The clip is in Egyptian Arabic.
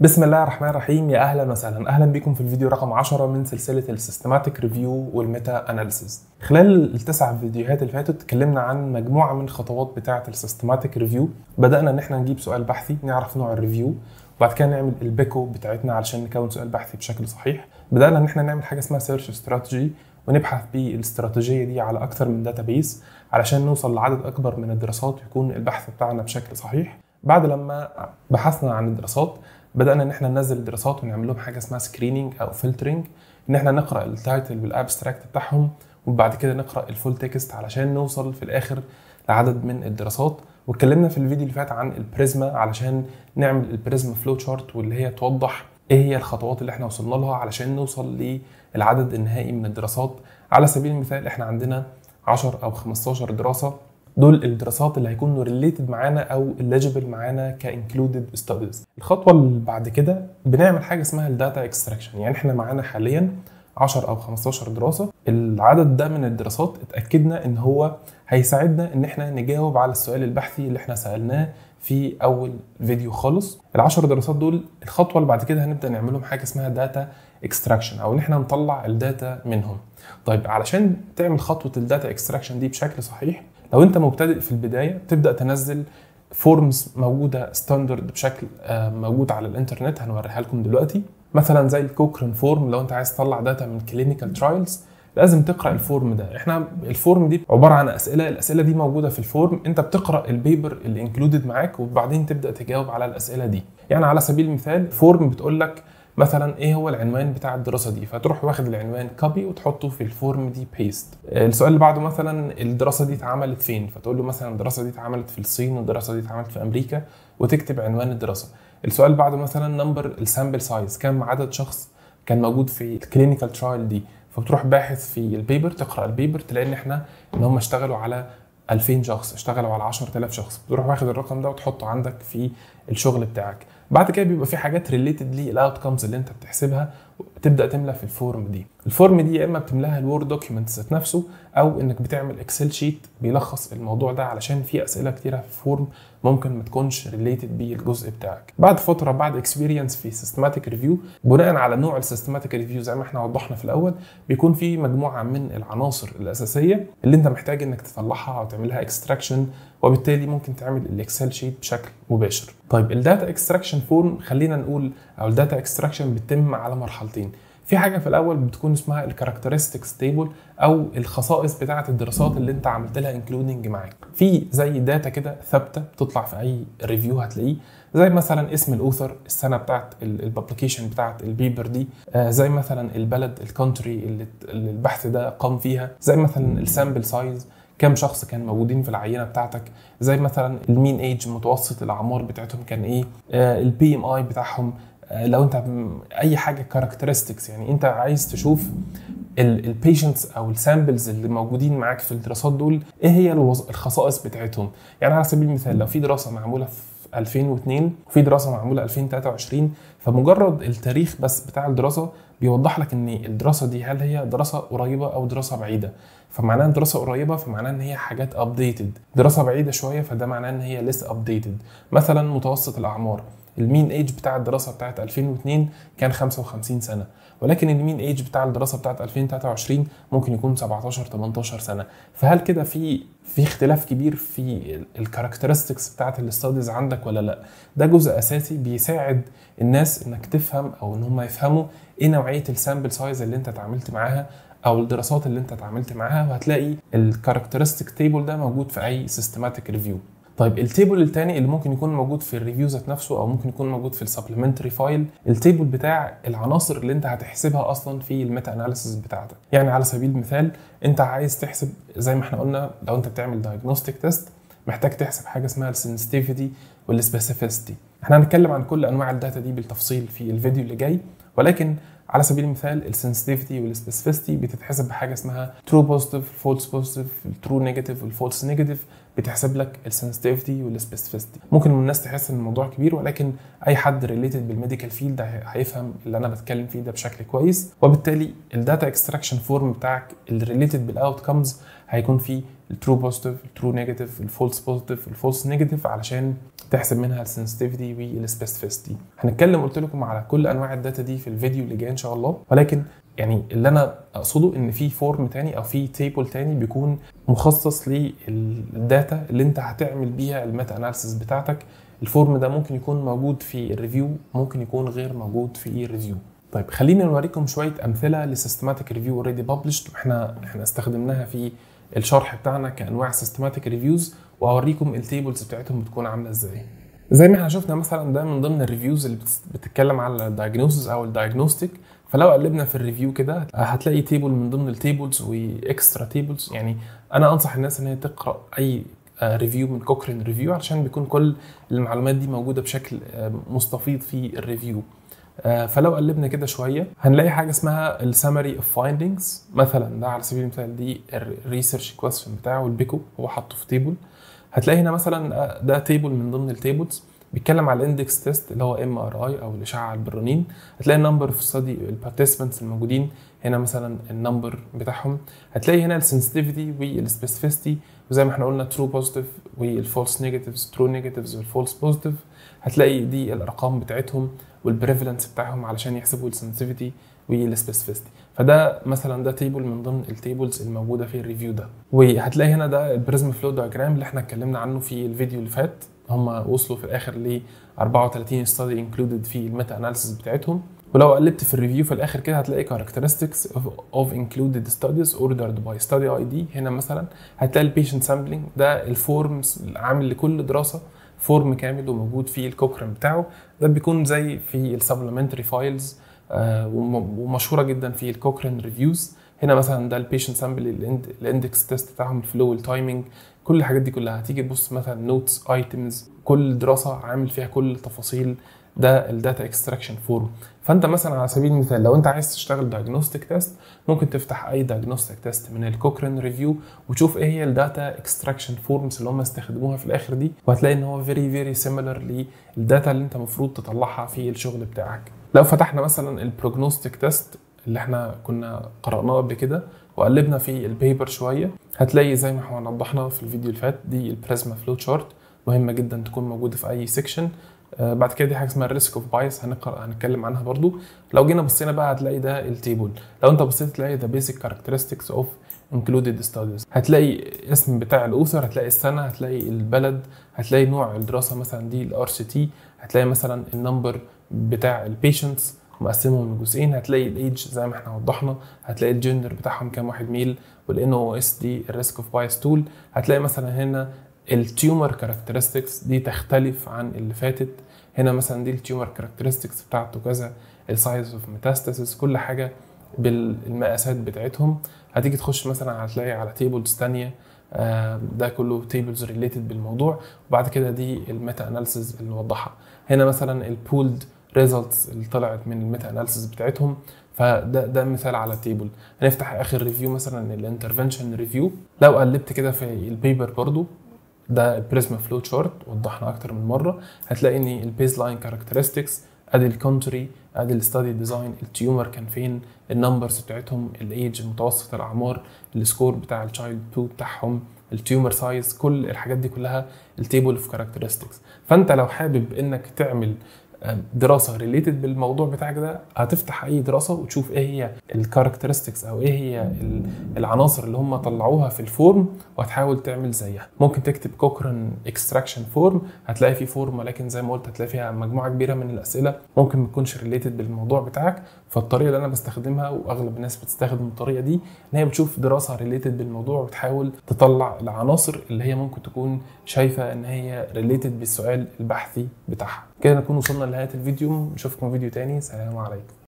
بسم الله الرحمن الرحيم يا اهلا وسهلا اهلا بكم في الفيديو رقم 10 من سلسله السيستماتيك ريفيو والميتا اناليسيز خلال التسع فيديوهات اللي فاتوا اتكلمنا عن مجموعه من الخطوات بتاعه السيستماتيك ريفيو بدانا ان احنا نجيب سؤال بحثي نعرف نوع الريفيو وبعد كده نعمل البيكو بتاعتنا علشان نكون سؤال بحثي بشكل صحيح بدانا ان احنا نعمل حاجه اسمها سيرش استراتيجي ونبحث بالاستراتيجيه دي على اكتر من داتابيس علشان نوصل لعدد اكبر من الدراسات ويكون البحث بتاعنا بشكل صحيح بعد لما بحثنا عن الدراسات بدانا ان احنا ننزل الدراسات ونعمل لهم حاجه اسمها سكريننج او فلترنج ان احنا نقرا التايتل والابستراكت بتاعهم وبعد كده نقرا الفول تكست علشان نوصل في الاخر لعدد من الدراسات واتكلمنا في الفيديو اللي فات عن البريزما علشان نعمل البريزما فلو تشارت واللي هي توضح ايه هي الخطوات اللي احنا وصلنا لها علشان نوصل للعدد النهائي من الدراسات على سبيل المثال احنا عندنا 10 او 15 دراسه دول الدراسات اللي هيكونوا ريليتد معانا او eligible معانا كانكلودد ستاديز الخطوه اللي بعد كده بنعمل حاجه اسمها الداتا اكستراكشن يعني احنا معانا حاليا 10 او 15 دراسه العدد ده من الدراسات اتاكدنا ان هو هيساعدنا ان احنا نجاوب على السؤال البحثي اللي احنا سالناه في اول فيديو خالص العشر دراسات دول الخطوه اللي بعد كده هنبدا نعملهم حاجه اسمها داتا اكستراكشن او ان احنا نطلع الداتا منهم طيب علشان تعمل خطوه الداتا اكستراكشن دي بشكل صحيح لو انت مبتدئ في البدايه تبدا تنزل فورمز موجوده ستاندرد بشكل موجود على الانترنت هنوريها لكم دلوقتي مثلا زي الكوكرن فورم لو انت عايز تطلع داتا من كلينيكال ترايلز لازم تقرا الفورم ده احنا الفورم دي عباره عن اسئله الاسئله دي موجوده في الفورم انت بتقرا البيبر اللي انكلودد معاك وبعدين تبدا تجاوب على الاسئله دي يعني على سبيل المثال فورم بتقول لك مثلا ايه هو العنوان بتاع الدراسه دي فتروح واخد العنوان كوبي وتحطه في الفورم دي بيست السؤال اللي بعده مثلا الدراسه دي اتعملت فين فتقول له مثلا الدراسه دي اتعملت في الصين والدراسه دي اتعملت في امريكا وتكتب عنوان الدراسه السؤال اللي بعده مثلا نمبر السامبل سايز كم عدد شخص كان موجود في الكلينيكال ترايل دي فبتروح باحث في البيبر تقرا البيبر تلاقي ان احنا ان هم اشتغلوا على 2000 شخص اشتغلوا على 10000 شخص بتروح واخد الرقم ده وتحطه عندك في الشغل بتاعك بعد كده بيبقى في حاجات ريليتد للاوتكمز اللي انت بتحسبها تبدا تملى في الفورم دي الفورم دي يا اما بتملاها الوورد دوكيومنت ذات نفسه او انك بتعمل اكسل شيت بيلخص الموضوع ده علشان في اسئله كتيره في الفورم ممكن ما تكونش ريليتد بالجزء بتاعك بعد فتره بعد اكسبيرينس في سيستماتيك ريفيو بناء على نوع السيستماتيك ريفيو زي ما احنا وضحنا في الاول بيكون في مجموعه من العناصر الاساسيه اللي انت محتاج انك تطلعها او تعملها اكستراكشن وبالتالي ممكن تعمل الاكسل شيت بشكل مباشر طيب الداتا اكستراكشن فورم خلينا نقول او الداتا اكستراكشن بتتم على مرحلتين في حاجه في الاول بتكون اسمها الكاركترستكس تيبل او الخصائص بتاعه الدراسات اللي انت عملت لها انكلودنج معاك في زي داتا كده ثابته بتطلع في اي ريفيو هتلاقيه زي مثلا اسم الاوثر السنه بتاعت الببليكيشن بتاعت البيبر دي زي مثلا البلد الكونتري اللي البحث ده قام فيها زي مثلا السامبل سايز كم شخص كان موجودين في العينه بتاعتك زي مثلا المين ايج متوسط الاعمار بتاعتهم كان ايه البي ام اي بتاعهم لو انت اي حاجه كاركترستكس يعني انت عايز تشوف البيشنتس او السامبلز اللي موجودين معاك في الدراسات دول ايه هي الخصائص بتاعتهم يعني على سبيل المثال لو في دراسه معموله في 2002 وفي دراسه معموله 2023 فمجرد التاريخ بس بتاع الدراسه بيوضح لك ان الدراسه دي هل هي دراسه قريبه او دراسه بعيده فمعناها دراسه قريبه فمعناها ان هي حاجات ابديتد دراسه بعيده شويه فده معناه ان هي لسه ابديتد مثلا متوسط الاعمار المين ايج بتاع الدراسه بتاعت 2002 كان 55 سنه ولكن المين ايج بتاع الدراسه بتاعت 2023 ممكن يكون 17 18 سنه فهل كده في في اختلاف كبير في الكاركترستكس بتاعت الاستاديز عندك ولا لا ده جزء اساسي بيساعد الناس انك تفهم او ان هم يفهموا ايه نوعيه السامبل سايز اللي انت اتعاملت معاها او الدراسات اللي انت اتعاملت معاها وهتلاقي الكاركترستيك تيبل ده موجود في اي سيستماتيك ريفيو طيب التيبل الثاني اللي ممكن يكون موجود في الريفيو ذات نفسه او ممكن يكون موجود في السبلمنتري فايل التيبل بتاع العناصر اللي انت هتحسبها اصلا في الميتا اناليسيس بتاعتك يعني على سبيل المثال انت عايز تحسب زي ما احنا قلنا لو انت بتعمل دايجنوستيك تيست محتاج تحسب حاجه اسمها السنسيتيفيتي والسبيسيفيستي احنا هنتكلم عن كل انواع الداتا دي بالتفصيل في الفيديو اللي جاي ولكن على سبيل المثال السنسيتيفيتي والسبيسيفيستي بتتحسب بحاجه اسمها ترو بوزيتيف فولس بوزيتيف الترو نيجاتيف والفولس نيجاتيف بتحسب لك السنسيتيفيتي والسبيسيفيستي ممكن الناس تحس ان الموضوع كبير ولكن اي حد ريليتد بالميديكال فيلد هيفهم اللي انا بتكلم فيه ده بشكل كويس وبالتالي الداتا اكستراكشن فورم بتاعك اللي ريليتد بالاوت كمز هيكون فيه الترو بوزيتيف الترو نيجاتيف الفولس بوزيتيف الفولس نيجاتيف علشان تحسب منها السنسيتيفيتي والسبيسيفيستي هنتكلم قلت لكم على كل انواع الداتا دي في الفيديو اللي جاي ان شاء الله ولكن يعني اللي انا اقصده ان في فورم تاني او في تيبل تاني بيكون مخصص للداتا اللي انت هتعمل بيها الميتا اناليسيس بتاعتك الفورم ده ممكن يكون موجود في الريفيو ممكن يكون غير موجود في الريفيو طيب خلينا نوريكم شويه امثله لسيستماتيك ريفيو اوريدي ببلشد واحنا احنا استخدمناها في الشرح بتاعنا كانواع سيستماتيك ريفيوز واوريكم التيبلز بتاعتهم بتكون عامله ازاي زي ما احنا شفنا مثلا ده من ضمن الريفيوز اللي بتتكلم على الدايجنوسيس او الدايجنوستيك فلو قلبنا في الريفيو كده هتلاقي تيبل من ضمن التيبلز واكسترا تيبلز يعني انا انصح الناس ان هي تقرا اي ريفيو من كوكرين ريفيو علشان بيكون كل المعلومات دي موجوده بشكل مستفيض في الريفيو فلو قلبنا كده شويه هنلاقي حاجه اسمها السمري اوف فايندنجز مثلا ده على سبيل المثال دي الريسيرش كويستشن بتاعه البيكو هو حاطه في تيبل هتلاقي هنا مثلا ده تيبل من ضمن التيبلز بيتكلم على الاندكس تيست اللي هو ام ار اي او الاشعه البرونين هتلاقي النمبر في ستادي البارتيسيبنتس الموجودين هنا مثلا النمبر بتاعهم هتلاقي هنا السنسيتيفيتي والسبيسيفيستي وزي ما احنا قلنا ترو بوزيتيف والفولس نيجاتيفز ترو نيجاتيفز والفولس بوزيتيف هتلاقي دي الارقام بتاعتهم والبريفالنس بتاعهم علشان يحسبوا السنسيتيفيتي والسبيسيفيستي فده مثلا ده تيبل من ضمن التيبلز الموجوده في الريفيو ده وهتلاقي هنا ده البريزم فلو دايجرام اللي احنا اتكلمنا عنه في الفيديو اللي فات هم وصلوا في الاخر ل 34 ستادي انكلودد في الميتا اناليسيس بتاعتهم ولو قلبت في الريفيو في الاخر كده هتلاقي characteristics of, of included studies ordered by study ID هنا مثلا هتلاقي البيشنت سامبلينج ده الفورمز عامل لكل دراسه فورم كامل وموجود في الكوكرم بتاعه ده بيكون زي في السبلمنتري فايلز آه ومشهوره جدا في الكوكرين ريفيوز هنا مثلا ده البيشنت سامبل الاندكس تيست بتاعهم الفلو التايمنج كل الحاجات دي كلها هتيجي تبص مثلا نوتس ايتمز كل دراسه عامل فيها كل التفاصيل ده الداتا اكستراكشن فورم فانت مثلا على سبيل المثال لو انت عايز تشتغل دايجنوستيك تيست ممكن تفتح اي دايجنوستيك تيست من الكوكرين ريفيو وتشوف ايه هي الداتا اكستراكشن فورمز اللي هم استخدموها في الاخر دي وهتلاقي ان هو فيري فيري سيميلر للداتا اللي انت المفروض تطلعها في الشغل بتاعك لو فتحنا مثلا البروجنوستيك تيست اللي احنا كنا قرأناه قبل كده وقلبنا في البيبر شويه هتلاقي زي ما احنا وضحنا في الفيديو اللي فات دي البريزما فلو تشارت مهمه جدا تكون موجوده في اي سيكشن آه بعد كده دي حاجه اسمها الريسك اوف بايس هنقرا هنتكلم عنها برضو لو جينا بصينا بقى هتلاقي ده التيبل لو انت بصيت تلاقي ذا بيسك كاركترستكس اوف included studies هتلاقي اسم بتاع الاوثر هتلاقي السنه هتلاقي البلد هتلاقي نوع الدراسه مثلا دي الار سي تي هتلاقي مثلا النمبر بتاع البيشنتس مقسمهم لجزئين هتلاقي الايدج زي ما احنا وضحنا هتلاقي الجندر بتاعهم كام واحد ميل والان او اس دي الريسك اوف بايس تول هتلاقي مثلا هنا التيومر كاركترستكس دي تختلف عن اللي فاتت هنا مثلا دي التيومر كاركترستكس بتاعته كذا السايز اوف ميتاستاسيس كل حاجه بالمقاسات بتاعتهم هتيجي تخش مثلا هتلاقي على تيبلز تانية ده كله تيبلز ريليتد بالموضوع وبعد كده دي الميتا اناليسيز اللي وضحها هنا مثلا البولد ريزلتس اللي طلعت من الميتا اناليسيز بتاعتهم فده ده مثال على تيبل هنفتح اخر ريفيو مثلا الانترفنشن ريفيو لو قلبت كده في البيبر برضو ده البريزما فلو تشارت وضحنا اكتر من مره هتلاقي ان البيز لاين كاركترستكس ادي الكونتري ادي الستادي ديزاين التيومر كان فين النمبرز بتاعتهم الايدج متوسط الاعمار السكور بتاع التشايلد 2 بتاعهم التيومر سايز كل الحاجات دي كلها التيبل اوف كاركترستكس فانت لو حابب انك تعمل دراسه ريليتد بالموضوع بتاعك ده هتفتح اي دراسه وتشوف ايه هي الكاركترستكس او ايه هي العناصر اللي هم طلعوها في الفورم وهتحاول تعمل زيها ممكن تكتب كوكرن اكستراكشن فورم هتلاقي في فورم ولكن زي ما قلت هتلاقي فيها مجموعه كبيره من الاسئله ممكن ما تكونش ريليتد بالموضوع بتاعك فالطريقه اللي انا بستخدمها واغلب الناس بتستخدم الطريقه دي ان هي بتشوف دراسه ريليتد بالموضوع وتحاول تطلع العناصر اللي هي ممكن تكون شايفه ان هي ريليتد بالسؤال البحثي بتاعها كده نكون وصلنا لنهايه الفيديو نشوفكم فيديو تاني سلام عليكم